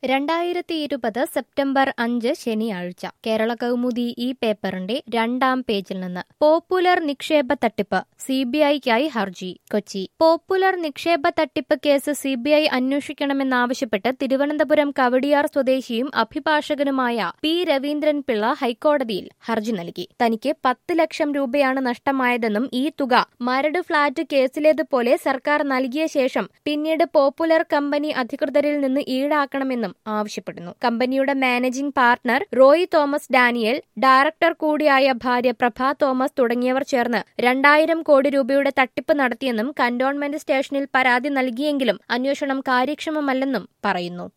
രണ്ടായിരത്തി ഇരുപത് സെപ്റ്റംബർ അഞ്ച് ശനിയാഴ്ച കേരള കൗമുദി ഈ പേപ്പറിന്റെ രണ്ടാം പേജിൽ നിന്ന് പോപ്പുലർ നിക്ഷേപ തട്ടിപ്പ് സി ബി ഐക്കായി ഹർജി കൊച്ചി പോപ്പുലർ നിക്ഷേപ തട്ടിപ്പ് കേസ് സി ബി ഐ അന്വേഷിക്കണമെന്നാവശ്യപ്പെട്ട് തിരുവനന്തപുരം കവടിയാർ സ്വദേശിയും അഭിഭാഷകനുമായ പി രവീന്ദ്രൻ പിള്ള ഹൈക്കോടതിയിൽ ഹർജി നൽകി തനിക്ക് പത്ത് ലക്ഷം രൂപയാണ് നഷ്ടമായതെന്നും ഈ തുക മരട് ഫ്ളാറ്റ് കേസിലേതുപോലെ സർക്കാർ നൽകിയ ശേഷം പിന്നീട് പോപ്പുലർ കമ്പനി അധികൃതരിൽ നിന്ന് ഈടാക്കണമെന്നും ആവശ്യപ്പെടുന്നു കമ്പനിയുടെ managing partner Roy Thomas Daniel director കൂടിയായ ഭാര്യ പ്രഭ തോമസ് തുടങ്ങിയവർ ചേർന്ന് രണ്ടായിരം കോടി രൂപയുടെ തട്ടിപ്പ് നടത്തിയെന്നും കന്റോൺമെന്റ് സ്റ്റേഷനിൽ പരാതി നൽകിയെങ്കിലും അന്വേഷണം കാര്യക്ഷമമല്ലെന്നും പറയുന്നു